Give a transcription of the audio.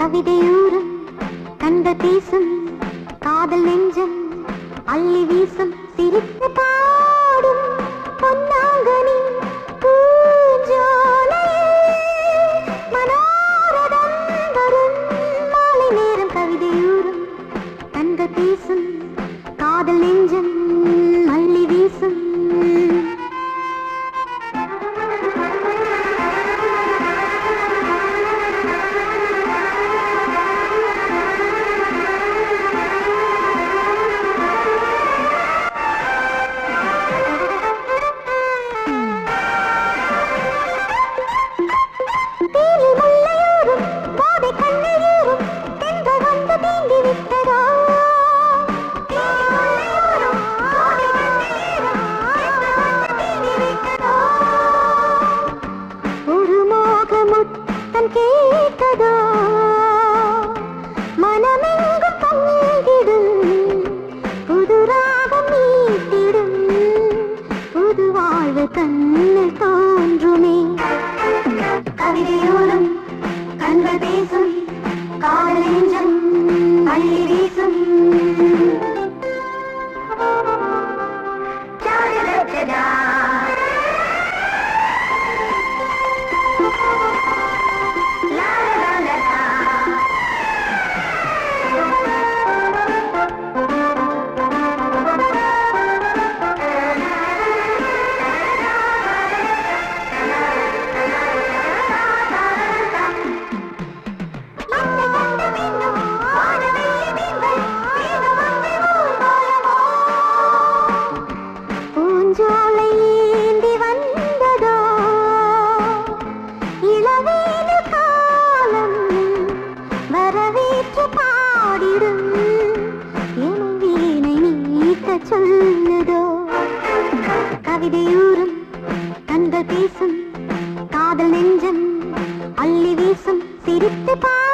கவிதையூறும் கண்கள் பேசும் காதல் நெஞ்சம் அள்ளி வீசும் சிரித்து பாடும் பொன்னாங்கனி பூஞ்சோலையில் மனோரதம் வரும் மாலை நேரம் கவிதையூறும் கண்கள் பேசும் காதல் நெஞ்சம் அள்ளி வீசும் தேனி முல்லையூரும் கோதை கண்ணையூரும் தென்றல் வந்து தீண்டி விட்டதோ தேனி முல்லையூரும் கோதை கண்ணையூரும் தென்றல் வந்து தீண்டி விட்டதோ ஒரு மோக முத்தம் கேட்டதோ மனமெங்கும் பங்கிடும் புது ராகம் மீட்டிடும் புது வாழ்வு கண்ணில் தோன்றுமே கவிதையோரம் கண்கள் பேசும் காதல் நெஞ்சம் அள்ளி வீசும் சாரரச்சதா. லா லா லா லா. என்னை கண்ட பின்னும் வானவெள்ளி மீன்கள் மீண்டும் வந்து ஊர்வலமோ. பூஞ்சோலை ஏந்தி வந்ததோ இளவேலு காலம் வரவேற்று பாடிடும் எனும் வீணை நீட்டச் சொல்லுதோ கவிதையூறும் கண்கள் பேசும் காதல் நெஞ்சம் அள்ளி வீசும் சிரித்து பா